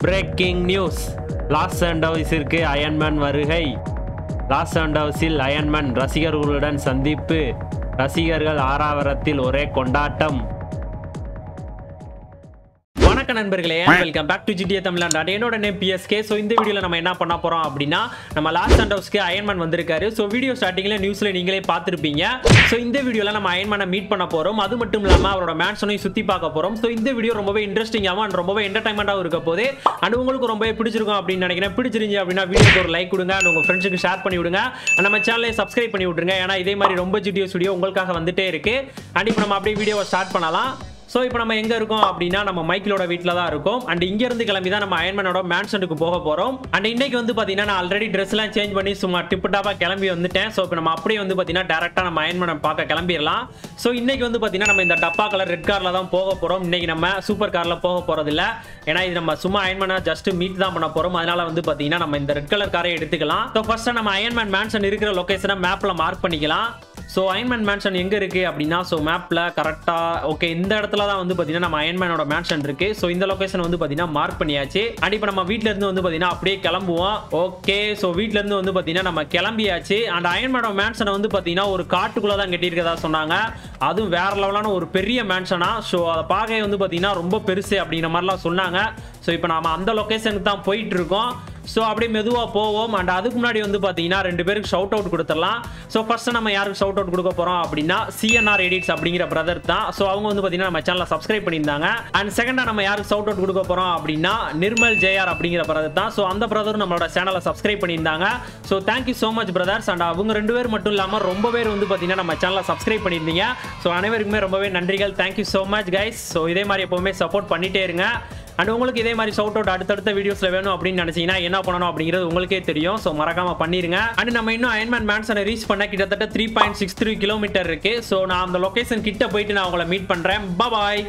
braking news Los அண்டவுஸிற்கு iron man வருகை Los அண்டவுஸில் அயன்மேன் ரசிகர்களுடன் சந்திப்பு ரசிகர்கள் ஆறாவரத்தில் ஒரே கொண்டாட்டம் வணக்கம் நண்பர்களே welcome back to GTA Tamil Nadu என்னோட நேம் பிஎஸ்கே ஸோ இந்த வீடியோவில் நம்ம என்ன பண்ண போறோம் அப்படின்னா நம்ம லாஸ்ட் அண்ட் ஹவுஸ்க்கு அயன்மேன் வந்திருக்காரு ஸோ வீடியோ ஸ்டார்டிங்ல நியூஸ்ல நீங்களே பார்த்துருப்பீங்க ஸோ இந்த வீடியோவில் நம்ம அயன்மேனை மீட் பண்ண போறோம் அது மட்டும் இல்லாமல் அவரோட மேன்ஷனையும் சுற்றி பார்க்க போறோம் ஸோ இந்த வீடியோ ரொம்பவே இன்ட்ரெஸ்டிங்காகவும் அண்ட் ரொம்பவே என்டர்டைன்மெண்ட்டாகவும் இருக்க போது அண்ட் உங்களுக்கு ரொம்பவே பிடிச்சிருக்கும் அப்படின்னு நினைக்கிறேன் பிடிச்சிருந்துச்சு அப்படின்னா வீடியோக்கு ஒரு லைக் கொடுங்க அண்ட் உங்க ஃப்ரெண்ட்ஸுக்கு ஷேர் பண்ணி விடுங்க and நம்ம சேனலை சப்ஸ்கிரைப் பண்ணி விட்டுருங்க ஏன்னா இதே மாதிரி ரொம்ப ஜிடிஓ ஸ்டுடியோ உங்களுக்காக வந்துட்டே இருக்கு அண்ட் இப்போ நம்ம அப்படியே வீடியோவை ஸ்டார்ட் பண்ணலாம் ஸோ இப்போ நம்ம எங்கே இருக்கோம் அப்படின்னா நம்ம மைக்கிளோட வீட்டில் தான் இருக்கோம் அண்ட் இங்கேருந்து கிளம்பி தான் நம்ம அயன்மேனோட மேன்ஷனுக்கு போக போகிறோம் அண்ட் இன்னைக்கு வந்து பார்த்தீங்கன்னா நான் ஆல்ரெடி ட்ரெஸ்லாம் சேஞ்ச் பண்ணி சும்மா டிப்புட்டாப்பாக கிளம்பி வந்துட்டேன் ஸோ இப்போ நம்ம அப்படியே வந்து பார்த்தீங்கன்னா டேரெக்டாக நம்ம அயன்மேனை பார்க்க கிளம்பிடலாம் ஸோ இன்னைக்கு வந்து பார்த்தீங்கன்னா நம்ம இந்த டப்பா கலர் ரெட் காரில் தான் போக போகிறோம் இன்னைக்கு நம்ம சூப்பர் காரில் போக போகிறதில்ல ஏன்னா இது நம்ம சும்மா அயன்மேனை ஜஸ்ட் மீட் தான் பண்ண போகிறோம் அதனால வந்து பார்த்தீங்கன்னா நம்ம இந்த ரெட் கலர் காரை எடுத்துக்கலாம் ஸோ ஃபர்ஸ்ட் நம்ம அயன்மேன் மேன்ஷன் இருக்கிற லொகேஷனை மேப்பில் மார்க் பண்ணிக்கலாம் ஸோ அயன்மேன் மேன்ஷன் எங்கே இருக்குது அப்படின்னா ஸோ மேப்பில் கரெக்டாக ஓகே இந்த இடத்துல தான் வந்து பார்த்தீங்கன்னா நம்ம அயன்மேனோட மேன்ஷன் இருக்குது ஸோ இந்த லொகேஷன் வந்து பார்த்தீங்கன்னா மார்க் பண்ணியாச்சு அண்ட் இப்போ நம்ம வீட்ல இருந்து வந்து பார்த்தீங்கன்னா அப்படியே கிளம்புவோம் ஓகே ஸோ வீட்ல இருந்து வந்து பார்த்தீங்கன்னா நம்ம கிளம்பியாச்சு அண்ட் அயன்மேனோட மேன்ஷனை வந்து பார்த்தீங்கன்னா ஒரு காட்டுக்குள்ளே தான் கட்டியிருக்கதா சொன்னாங்க அதுவும் வேற லெவலான ஒரு பெரிய மேன்ஷனா ஸோ அதை பார்க்க வந்து பார்த்தீங்கன்னா ரொம்ப பெருசு அப்படிங்கிற மாதிரிலாம் சொன்னாங்க ஸோ இப்போ நாம அந்த லொகேஷனுக்கு தான் போயிட்டு இருக்கோம் ஸோ அப்படியே மெதுவாக போவோம் அண்ட் அதுக்கு முன்னாடி வந்து பார்த்தீங்கன்னா ரெண்டு பேருக்கு ஷவுட் அவுட் கொடுத்துடலாம் ஸோ ஃபர்ஸ்ட் நம்ம யாருக்கு ஷவுட் அவுட் கொடுக்க போகிறோம் அப்படின்னா சிஎன்ஆர் எடிட்ஸ் அப்படிங்கிற பிரதர் தான் ஸோ அவங்க வந்து பார்த்தீங்கன்னா நம்ம சேனலை சப்ஸ்கிரைப் பண்ணியிருந்தாங்க அண்ட் செகண்டாக நம்ம யாருக்கு ஷவுட் அவுட் கொடுக்க போகிறோம் அப்படின்னா நிர்மல் ஜேஆர் அப்படிங்கிற பிரதர் தான் ஸோ அந்த பிரதர் நம்மளோட சேனலை சப்ஸ்கிரைப் பண்ணியிருந்தாங்க so thank you so much brothers and அவங்க ரெண்டு பேர் மட்டும் இல்லாமல் ரொம்ப பேர் வந்து பார்த்தீங்கன்னா நம்ம சேனலை சப்ஸ்கிரைப் பண்ணியிருந்தீங்க ஸோ அனைவருக்குமே ரொம்பவே நன்றிகள் thank you so much guys so இதே மாதிரி எப்போவுமே சப்போர்ட் பண்ணிட்டே இருங்க அண்ட் உங்களுக்கு இதே மாதிரி ஷவுட் அவுட் அடுத்தடுத்த வீடியோஸ்ல வேணும் அப்படின்னு நினைச்சீங்கன்னா என்ன பண்ணணும் அப்படிங்கிறது உங்களுக்கே தெரியும் ஸோ மறக்காம பண்ணிருங்க அண்ட் நம்ம இன்னும் அயன்மேன் மேன்சனை ரீச் பண்ண கிட்டத்தட்ட three point six three kilometre இருக்கு ஸோ நான் அந்த லொகேஷன் கிட்ட போயிட்டு நான் உங்களை மீட் பண்றேன் பாய்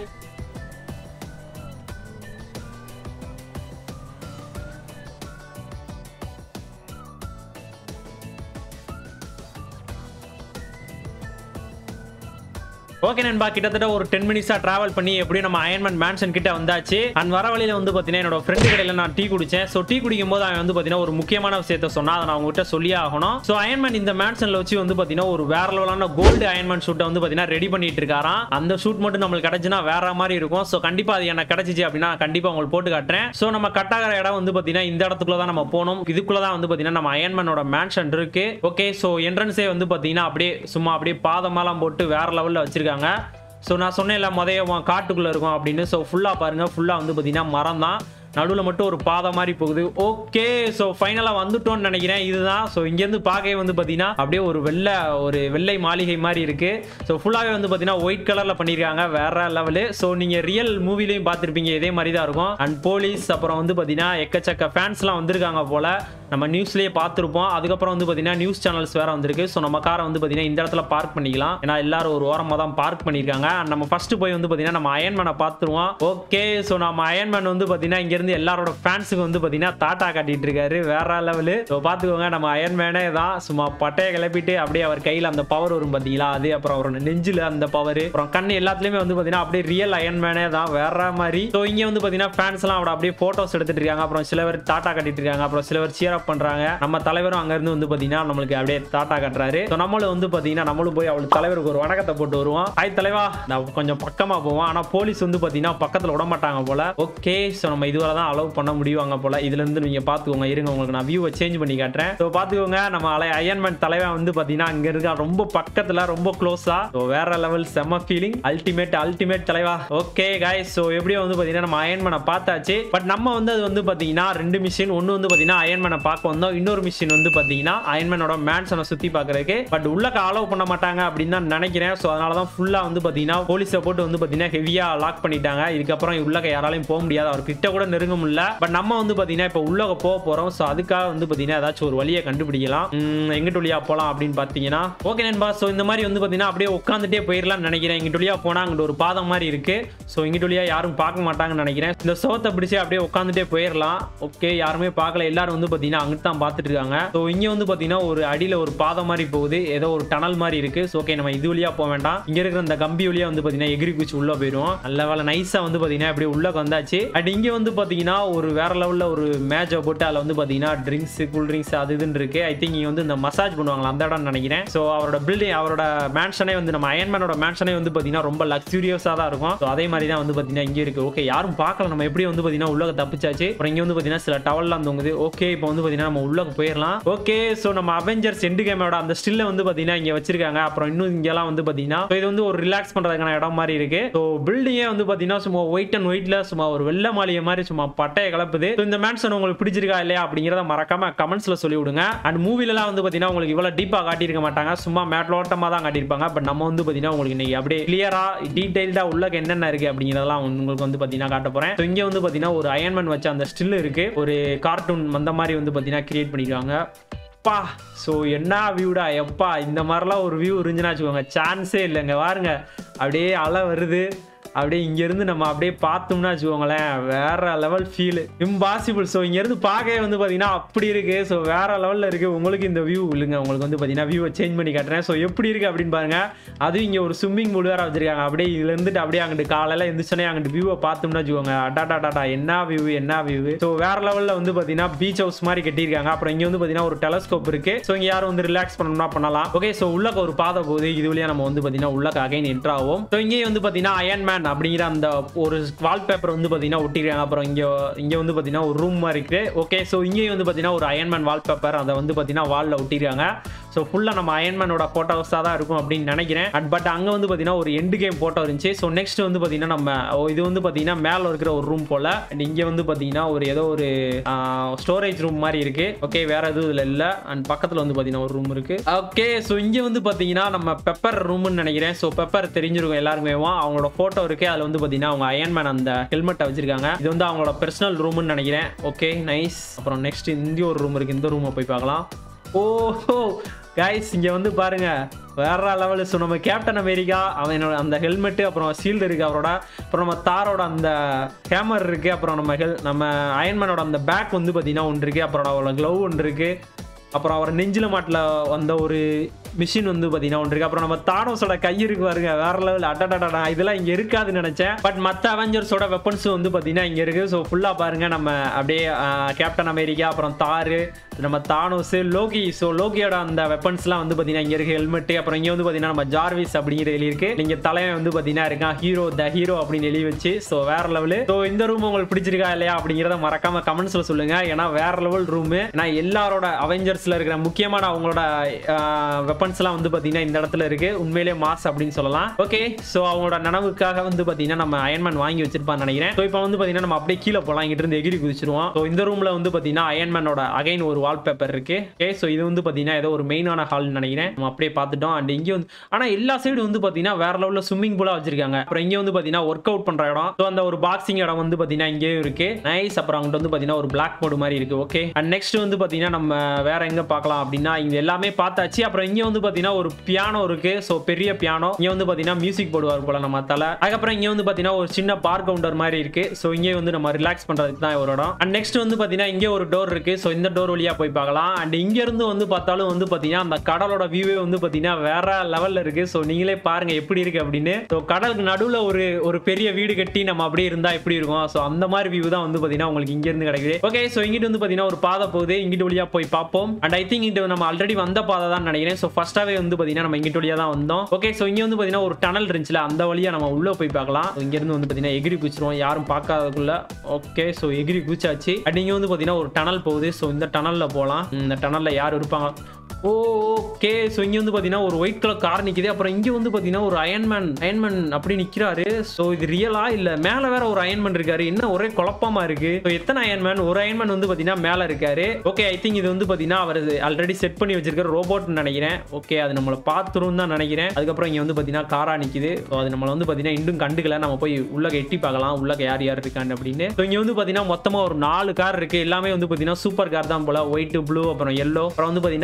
ஓகே நண்பா கிட்டத்தட்ட ஒரு டென் மினிட்ஸா டிராவல் பண்ணி எப்படியும் நம்ம அயன்மேன் மேன்ஷன் கிட்ட வந்தாச்சு அண்ட் வர வழியில வந்து பாத்தீங்கன்னா என்னோட ஃப்ரெண்டு கடையில நான் டீ குடிச்சேன் ஸோ டீ குடிக்கும் போது அவன் வந்து பாத்தீங்கன்னா ஒரு முக்கியமான விஷயத்த சொன்னா அதை நான் உங்ககிட்ட சொல்லியே ஆகணும் ஸோ அயன்மேன் இந்த மேன்ஷன்ல வச்சு வந்து பாத்தீங்கன்னா ஒரு வேற லெவலான கோல்டு அயன்மேன் ஷூட்டை வந்து பாத்தீங்கன்னா ரெடி பண்ணிட்டு இருக்காராம் அந்த ஷூட் மட்டும் நம்மளுக்கு கிடைச்சுன்னா வேற மாதிரி இருக்கும் ஸோ கண்டிப்பா அது எனக்கு கிடைச்சிச்சு அப்படின்னா நான் கண்டிப்பா உங்களுக்கு போட்டு காட்டுறேன் ஸோ நம்ம கட்டாகிற இடம் வந்து பாத்தீங்கன்னா இந்த இடத்துக்குள்ள தான் நம்ம போகணும் இதுக்குள்ள தான் வந்து பாத்தீங்கன்னா நம்ம அயன்மேனோட மேன்ஷன் இருக்கு ஓகே ஸோ என்ட்ரன்ஸே வந்து பாத்தீங்கன்னா அப்படியே சும்மா அப்படியே பாதமெல்லாம் போட்டு வேற லெவல்ல வச்சிருக்காங்க ஸோ நான் சொன்னேன்ல முதைய காட்டுக்குள்ளே இருக்கும் அப்படின்னு ஸோ ஃபுல்லாக பாருங்கள் ஃபுல்லாக வந்து பார்த்தீங்கன்னா மரம் தான் நடுவில் மட்டும் ஒரு பாதை மாதிரி போகுது ஓகே ஸோ ஃபைனலாக வந்துட்டோம்னு நினைக்கிறேன் இதுதான் ஸோ இங்கேருந்து பார்க்கவே வந்து பார்த்தீங்கன்னா அப்படியே ஒரு வெள்ளை ஒரு வெள்ளை மாளிகை மாதிரி இருக்கு ஸோ ஃபுல்லாகவே வந்து பார்த்தீங்கன்னா ஒயிட் கலரில் பண்ணியிருக்காங்க வேற லெவலு ஸோ நீங்கள் ரியல் மூவிலையும் பார்த்துருப்பீங்க இதே மாதிரி தான் இருக்கும் அண்ட் போலீஸ் அப்புறம் வந்து பார்த்தீங்கன்னா எக்கச்சக்க ஃபேன்ஸ்லாம் வந்திருக்காங்க போல நம்ம நியூஸ்லேயே பார்த்துருப்போம் அதுக்கப்புறம் வந்து பார்த்தீங்கன்னா நியூஸ் சேனல்ஸ் வேற வந்திருக்கு ஸோ நம்ம காரை வந்து பார்த்தீங்கன்னா இந்த இடத்துல பார்க் பண்ணிக்கலாம் ஏன்னா எல்லாரும் ஒரு ஓரமாக தான் பார்க் பண்ணியிருக்காங்க And நம்ம ஃபர்ஸ்ட் போய் வந்து பார்த்தீங்கன்னா நம்ம அயன்மேனை பார்த்துருவோம் ஓகே ஸோ நம்ம அயன்மேன் வந்து பார்த்தீங்கன்னா இங்கேருந்து எல்லாரோட ஃபேன்ஸுக்கு வந்து பார்த்தீங்கன்னா தாட்டா காட்டிட்டு இருக்காரு வேற லெவலு ஸோ பார்த்துக்கோங்க நம்ம அயன்மேனே தான் சும்மா பட்டையை கிளப்பிட்டு அப்படியே அவர் கையில் அந்த பவர் வரும் பார்த்தீங்களா அது அப்புறம் அவர் நெஞ்சில் அந்த பவர் அப்புறம் கண் எல்லாத்துலேயுமே வந்து பார்த்தீங்கன்னா அப்படியே ரியல் அயன்மேனே தான் வேற மாதிரி ஸோ இங்கே வந்து பார்த்தீங்கன்னா ஃபேன்ஸ்லாம் அவட அப்படியே ஃபோட்டோஸ் எடுத்துட்டு இருக்காங்க அப்புறம் சில பேர் தாட்டா கட்டிட்டு இருக்காங்க அப்புறம் சில பேர் சியர் அப் பண்றாங்க நம்ம தலைவரும் அங்க இருந்து வந்து பாத்தீங்கன்னா நம்மளுக்கு அப்படியே தாட்டா கட்டுறாரு ஸோ நம்மளும் வந்து பாத்தீங்கன்னா நம்மளும் போய் அவளுக்கு தலைவருக்கு ஒரு வணக்கத்தை போட்டு வருவோம் ஹாய் தலைவா நான் கொஞ்சம் பக்கமா போவோம் ஆனா போலீஸ் வந்து பாத்தீங்கன்னா பக்கத்துல விட மாட்டாங்க போல ஓகே ஸோ நம்ம இதுவரை தான் அலோவ் பண்ண முடியுவாங்க போல இதுல இருந்து நீங்க பாத்துக்கோங்க இருங்க உங்களுக்கு நான் வியூவை சேஞ்ச் பண்ணி காட்டுறேன் ஸோ பாத்துக்கோங்க நம்ம அலை அயன்மேன் தலைவன் வந்து பாத்தீங்கன்னா அங்க இருக்க ரொம்ப பக்கத்துல ரொம்ப க்ளோஸா ஸோ வேற லெவல் செம்ம ஃபீலிங் அல்டிமேட் அல்டிமேட் தலைவா ஓகே guys ஸோ எப்படியோ வந்து பாத்தீங்கன்னா நம்ம அயன்மேனை பார்த்தாச்சு பட் நம்ம வந்து அது வந்து பாத்தீங்கன்னா ரெண்டு மிஷின் ஒன்னு வந்து பாத்தீங்கன்னா அயன்மேனை பார்க்க வந்தோம் இன்னொரு மிஷின் வந்து பாத்தீங்கன்னா அயன்மேனோட மேன்சனை சுத்தி பார்க்கறதுக்கு பட் உள்ளக்க அலோவ் பண்ண மாட்டாங்க அப்படின்னு தான் நினைக்கிறேன் ஸோ அதனால தான் ஃபுல்லா வந்து பாத்தீங்கன்னா போலீஸை போட்டு வந்து பாத்தீங்கன்னா ஹெவியா லாக் பண்ணிட்டாங்க இதுக்கப்புறம் உள்ளக்க யாராலையும் போக முடியாது அவர் கிட்ட கூட நெருங்க முடியல பட் நம்ம வந்து பாத்தீங்கன்னா இப்போ உள்ளக போக போறோம் ஸோ அதுக்காக வந்து பாத்தீங்கன்னா ஏதாச்சும் ஒரு வழியை கண்டுபிடிக்கலாம் உம், எங்கிட்டு வழியா போலாம் அப்படின்னு பாத்தீங்கன்னா ஓகே நண்பா ஸோ இந்த மாதிரி வந்து பாத்தீங்கன்னா அப்படியே உட்காந்துட்டே போயிடலாம்னு நினைக்கிறேன் இங்கிட்டு வழியா போனா அங்கிட்டு ஒரு பாதம் மாதிரி இருக்கு ஸோ இங்கிட்டு வழியா யாரும் பார்க்க மாட்டாங்கன்னு நினைக்கிறேன் இந்த சோத்தை பிடிச்சி அப்படியே உட்காந்துட்டே போயிடலாம் ஓகே யாருமே பார்க்கல எல்லாரும் வந்து பாத்தீங்கன்னா அங்கிட்டு தான் பார்த்துட்டு இருக்காங்க ஸோ இங்க வந்து பாத்தீங்கன்னா ஒரு அடியில ஒரு பாதம் மாதிரி போகுது ஏதோ ஒரு டனல் மாதிரி இருக்கு ஸோ ஓகே நம்ம இது வழியா போக வேண்டாம் இங்க இருக்கிற இந்த கம்பி வழியா வந்து பாத்தீங்கன்னா எகிரி குச்சி உள்ள போயிடும் நல்ல வேலை நைஸா வந்து பாத்தீங்கன்னா அப்படியே உள்ள வந்தாச்சு அண்ட் இங்க வந்து பாத்தீங்கன்னா பார்த்தீங்கன்னா ஒரு வேற லெவலில் ஒரு மேட்சை போட்டு அதில் வந்து பார்த்தீங்கன்னா ட்ரிங்க்ஸ் கூல் ட்ரிங்க்ஸ் அது இதுன்னு இருக்கு ஐ திங்க் இங்கே வந்து இந்த மசாஜ் பண்ணுவாங்களா அந்த இடம் நினைக்கிறேன் ஸோ அவரோட பில்டிங் அவரோட மேன்ஷனே வந்து நம்ம அயன்மேனோட மேன்ஷனே வந்து பார்த்தீங்கன்னா ரொம்ப லக்ஸூரியஸாக தான் இருக்கும் ஸோ அதே மாதிரி தான் வந்து பார்த்தீங்கன்னா இங்கே இருக்கு ஓகே யாரும் பார்க்கல நம்ம எப்படி வந்து பார்த்தீங்கன்னா உள்ள தப்பிச்சாச்சு அப்புறம் இங்கே வந்து பார்த்தீங்கன்னா சில டவல்லாம் தொங்குது ஓகே இப்போ வந்து பார்த்தீங்கன்னா நம்ம உள்ள போயிடலாம் ஓகே ஸோ நம்ம அவெஞ்சர்ஸ் எண்டு கேமோட அந்த ஸ்டில்ல வந்து பார்த்தீங்கன்னா இங்கே வச்சிருக்காங்க அப்புறம் இன்னும் இங்கெல்லாம் வந்து பார்த்தீங்கன்னா so இது வந்து ஒரு ரிலாக்ஸ் பண்ணுறதுக்கான இடம் மாதிரி இருக்கு ஸோ பில்டிங்கே வந்து பார்த்தீங்கன்னா சும்மா ஒயிட் அண்ட் ஒயிட்ல சும்மா ஒரு வெள்ளை மாளிகை மாதிரி சும்மா பட்டையை கலப்புது So இந்த மேன்சன் உங்களுக்கு பிடிச்சிருக்கா இல்லையா அப்படிங்கிறத மறக்காம கமெண்ட்ஸ்ல சொல்லி விடுங்க அண்ட் மூவிலலாம் வந்து பார்த்தீங்கன்னா உங்களுக்கு இவ்வளோ டீப்பாக காட்டியிருக்க மாட்டாங்க சும்மா மேட்லோட்டமாக தான் காட்டியிருப்பாங்க பட் நம்ம வந்து பார்த்தீங்கன்னா உங்களுக்கு இன்னைக்கு அப்படியே கிளியரா டீடைல்டா உள்ள என்னென்ன இருக்கு அப்படிங்கிறதெல்லாம் உங்களுக்கு வந்து பார்த்தீங்கன்னா காட்ட போறேன் So இங்க வந்து பார்த்தீங்கன்னா ஒரு அயன்மேன் வச்ச அந்த ஸ்டில் இருக்கு ஒரு கார்ட்டூன் அந்த மாதிரி வந்து பார்த்தீங்கன்னா கிரியேட் பண்ணிருக்காங்க அப்பா ஸோ என்ன வியூடா எப்பா இந்த மாதிரிலாம் ஒரு வியூ இருந்துச்சுன்னா வச்சுக்கோங்க சான்ஸே இல்லைங்க பாருங்க அப்படியே அலை வருது அப்படியே இங்கேருந்து நம்ம அப்படியே பார்த்தோம்னா வச்சுக்கோங்களேன் வேற லெவல் ஃபீல் இம்பாசிபிள் ஸோ இங்கேருந்து பார்க்கவே வந்து பார்த்தீங்கன்னா அப்படி இருக்கு ஸோ வேற லெவலில் இருக்கு உங்களுக்கு இந்த வியூ இல்லைங்க உங்களுக்கு வந்து பார்த்தீங்கன்னா வியூவை சேஞ்ச் பண்ணி காட்டுறேன் ஸோ எப்படி இருக்கு அப்படின்னு பாருங்க அதுவும் இங்கே ஒரு ஸ்விம்மிங் பூல் வேற வச்சிருக்காங்க அப்படியே இதுல இருந்துட்டு அப்படியே அங்கிட்டு காலையில எந்திரிச்சோன்னே அங்கிட்டு வியூவை பார்த்தோம்னா வச்சுக்கோங்க அடாடா டாடா என்ன வியூ என்ன வியூ ஸோ வேற லெவலில் வந்து பார்த்தீங்கன்னா பீச் ஹவுஸ் மாதிரி கட்டியிருக்காங்க அப்புறம் இங்கே வந்து பார்த்தீங்கன்னா ஒரு டெலஸ்கோப் இருக்கு ஸோ இங்கே யாரும் வந்து ரிலாக்ஸ் பண்ணணும்னா பண்ணலாம் ஓகே ஸோ உள்ளக்க ஒரு பாதை போகுது இது வழியா நம்ம வந்து பார்த்தீங்கன்னா உள்ளக்க அகைன் என்ட்ரு ஆகும் ஸோ இங்கேயும் வந்து பார்த்தீங்கன்னா அயன் மேன் அப்படிங்கிற அந்த ஒரு வால்பேப்பர் வந்து பார்த்தீங்கன்னா ஒட்டிருக்காங்க அப்புறம் இங்கே இங்கே வந்து பார்த்தீங்கன்னா ஒரு ரூம் மாதிரி இருக்கு ஓகே ஸோ இங்கேயும் வந்து பார்த்தீங்கன்னா ஒரு அயன்மேன் வால்பேப்பர் அதை வந்து பார்த்தீங்கன்னா வாலில் ஒட்டிருக்காங்க ஸோ ஃபுல்லாக நம்ம அயன்மேனோட ஃபோட்டோஸாக தான் இருக்கும் அப்படின்னு நினைக்கிறேன் அட் பட் அங்கே வந்து பார்த்தீங்கன்னா ஒரு எண்டு கேம் ஃபோட்டோ இருந்துச்சு ஸோ நெக்ஸ்ட் வந்து பார்த்தீங்கன்னா நம்ம ஓ, இது வந்து பார்த்தீங்கன்னா மேலே இருக்கிற ஒரு ரூம் போல் அண்ட் இங்கே வந்து பார்த்தீங்கன்னா ஒரு ஏதோ ஒரு ஸ்டோரேஜ் ரூம் மாதிரி இருக்கு ஓகே வேற எதுவும் இதில் இல்லை அண்ட் பக்கத்தில் வந்து பார்த்தீங்கன்னா ஒரு ரூம் இருக்கு ஓகே ஸோ இங்கே வந்து பார்த்தீங்கன்னா நம்ம பெப்பர் ரூம்னு நினைக்கிறேன் ஸோ பெப்பர் தெரிஞ்சிருக்கும் எல்லாருமே அவங்களோட ஃபோட்டோ இருக்கு அதில் வந்து பார்த்தீங்கன்னா அவங்க அயன்மேன் அந்த ஹெல்மெட்டை வச்சிருக்காங்க இது வந்து அவங்களோட பர்சனல் ரூம்னு நினைக்கிறேன் ஓகே நைஸ் அப்புறம் நெக்ஸ்ட் இங்கே ஒரு ரூம் இருக்கு இந்த ரூமை போய் பார்க்கலாம் ஓஹோ கைஸ் இங்க வந்து பாருங்க வேற லெவலு ஸோ நம்ம கேப்டன் அமெரிக்கா அவனோட அந்த ஹெல்மெட்டு அப்புறம் ஷீல்டு இருக்கு அவரோட அப்புறம் நம்ம தாரோட அந்த ஹேமர் இருக்கு அப்புறம் நம்ம ஹெல் நம்ம அயன்மேனோட அந்த பேக் வந்து பார்த்தீங்கன்னா ஒன்று இருக்கு அப்புறம் அவரோட க்ளவ் ஒன்று இருக்கு அப்புறம் அவர் நெஞ்சில மாட்டில் வந்த ஒரு மிஷின் வந்து பார்த்தீங்கன்னா ஒன்று இருக்கு அப்புறம் நம்ம தானோஸோட கை இருக்கு பாருங்க வேற லெவல் அட்டடடா இதெல்லாம் இங்கே இருக்காதுன்னு நினைச்சேன் பட் மற்ற அவெஞ்சர்ஸோட வெப்பன்ஸ் வந்து பார்த்தீங்கன்னா இங்கே இருக்கு ஸோ ஃபுல்லாக பாருங்க நம்ம அப்படியே கேப்டன் அமெரிக்கா அப்புறம் தாரு நம்ம தானோஸ் லோகி ஸோ லோகியோட அந்த வெப்பன்ஸ்லாம் வந்து பார்த்தீங்கன்னா இங்கே இருக்கு ஹெல்மெட் அப்புறம் இங்கே வந்து பார்த்தீங்கன்னா நம்ம ஜார்விஸ் அப்படிங்கிற எழுதி இருக்கு நீங்க தலைவன் வந்து பார்த்தீங்கன்னா இருக்கான் ஹீரோ த ஹீரோ அப்படின்னு எழுதி வச்சு ஸோ வேற லெவலு ஸோ இந்த ரூம் உங்களுக்கு பிடிச்சிருக்கா இல்லையா அப்படிங்கிறத மறக்காம கமெண்ட்ஸ்ல சொல்லுங்க ஏன்னா வேற லெவல் ரூம் ஏன்னா எல்லாரோட அவெஞ்சர்ஸ்ல இருக்கிற முக்கியமான அவங்களோட வெப்பன்ஸ்லாம் வந்து பார்த்தீங்கன்னா இந்த இடத்துல இருக்கு உண்மையிலே மாஸ் அப்படின்னு சொல்லலாம் ஓகே ஸோ அவங்களோட நனவுக்காக வந்து பார்த்தீங்கன்னா நம்ம அயன்மேன் வாங்கி வச்சிருப்பான்னு நினைக்கிறேன் ஸோ இப்போ வந்து பார்த்தீங்கன்னா நம்ம அப்படியே கீழே போகலாம் இங்கிட்டு இருந்து எகிரி குதிச்சிருவோம் ஸோ இந்த ரூம்ல வந்து பார்த்தீங்கன்னா அயன்மேனோட அகைன் ஒரு வால்பேப்பர் இருக்கு ஓகே ஸோ இது வந்து பார்த்தீங்கன்னா ஏதோ ஒரு மெயினான ஹால்னு நினைக்கிறேன் நம்ம அப்படியே பார்த்துட்டோம் அண்ட் இங்கே வந்து ஆனால் எல்லா சைடு வந்து பார்த்தீங்கன்னா வேற லெவலில் ஸ்விம்மிங் பூலாக வச்சிருக்காங்க அப்புறம் இங்கே வந்து பார்த்தீங்கன்னா ஒர்க் அவுட் பண்ணுற இடம் ஸோ அந்த ஒரு பாக்ஸிங் இடம் வந்து பார்த்தீங்கன்னா இங்கேயும் இருக்கு நைஸ் அப்புறம் அங்கிட்ட வந்து பார்த்தீங்கன்னா ஒரு பிளாக் போர்டு மாதிரி இருக்கு ஓகே அண்ட் நெக்ஸ்ட் வந்து பார்த்தீங்கன்னா நம்ம வேற எங்க பார்க்கலாம் அப்படின்னா இங்க எல்லாமே பார்த்தாச்சு அப்புறம் இங்க வந்து பார்த்தீங்கன்னா ஒரு பியானோ இருக்கு ஸோ பெரிய பியானோ இங்க வந்து பார்த்தீங்கன்னா மியூசிக் போடுவார் போல நம்ம தலை அதுக்கப்புறம் இங்க வந்து பார்த்தீங்கன்னா ஒரு சின்ன பார் கவுண்டர் மாதிரி இருக்கு ஸோ இங்கே வந்து நம்ம ரிலாக்ஸ் பண்றதுக்கு தான் ஒரு இடம் அண்ட் நெக்ஸ்ட் வந்து பார்த்தீங்கன்னா இங்கே ஒரு டோர் இருக்கு ஸோ இந்த டோர் வழியா போய் பார்க்கலாம் அண்ட் இங்க இருந்து வந்து பார்த்தாலும் வந்து பார்த்தீங்கன்னா அந்த கடலோட வியூவே வந்து பார்த்தீங்கன்னா வேற லெவல்ல இருக்கு ஸோ நீங்களே பாருங்க எப்படி இருக்கு அப்படின்னு ஸோ கடலுக்கு நடுவில் ஒரு ஒரு பெரிய வீடு கட்டி நம்ம அப்படியே இருந்தா எப்படி இருக்கும் ஸோ அந்த மாதிரி வியூ தான் வந்து பார்த்தீங்கன்னா உங்களுக்கு இங்க இருந்து கிடைக்குது ஓகே ஸோ இங்கிட்டு வந்து பார்த்தீங்கன்னா ஒரு பாதை போகுது இங்கிட்டு வழியா போய் பார்ப்போம் அண்ட் ஐ திங்க் இது நம்ம ஆல்ரெடி வந்த பாதை தான் நினைக்கிறேன் ஸோ ஃபர்ஸ்டாவே வந்து பார்த்தீங்கன்னா நம்ம இங்கிட்டு வழியா தான் வந்தோம் ஓகே ஸோ இங்க வந்து பார்த்தீங்கன்னா ஒரு டனல் இருந்துச்சுல அந்த வழியா நம்ம உள்ள போய் பார்க்கலாம் இங்க இருந்து வந்து பார்த்தீங்கன்னா எகிரி குச்சிருவோம் யாரும் பார்க்காததுக்குள்ள ஓகே ஸோ எகிரி குச்சாச்சு அண்ட் இங்க வந்து பார்த்தீங்கன்னா ஒரு டனல் போகுது ஸோ இந்த டனல்ல போகலாம் இந்த டனல்ல யார் இருப்பாங்க ஓகே ஸோ இங்கே வந்து பார்த்தீங்கன்னா ஒரு ஒயிட் கலர் கார் நிற்கிது அப்புறம் இங்கே வந்து பார்த்தீங்கன்னா ஒரு அயன்மேன் அயன்மேன் அப்படி நிற்கிறாரு ஸோ இது ரியலா இல்லை மேலே வேற ஒரு அயன்மேன் இருக்காரு என்ன ஒரே குழப்பமா இருக்கு ஸோ எத்தனை அயன்மேன் ஒரு அயன்மேன் வந்து பார்த்தீங்கன்னா மேலே இருக்காரு ஓகே ஐ திங்க் இது வந்து பார்த்தீங்கன்னா அவர் ஆல்ரெடி செட் பண்ணி வச்சிருக்கிற ரோபோட்னு நினைக்கிறேன் ஓகே அது நம்மளை பார்த்துரும் தான் நினைக்கிறேன் அதுக்கப்புறம் இங்கே வந்து பார்த்தீங்கன்னா காரா நிற்கிது ஸோ அது நம்மளை வந்து பார்த்தீங்கன்னா இன்னும் கண்டுக்கல நம்ம போய் உள்ள எட்டி பார்க்கலாம் உள்ள யார் யார் இருக்கான்னு அப்படின்னு ஸோ இங்கே வந்து பார்த்தீங்கன்னா மொத்தமாக ஒரு நாலு கார் இருக்கு எல்லாமே வந்து பார்த்தீங்கன்னா சூப்பர் கார் தான் போல ஒயிட் ப்ளூ அப்புறம் எல்லோ அப்புறம் வந்து பார்த்தீங்கன்னா அங்கே ஒரு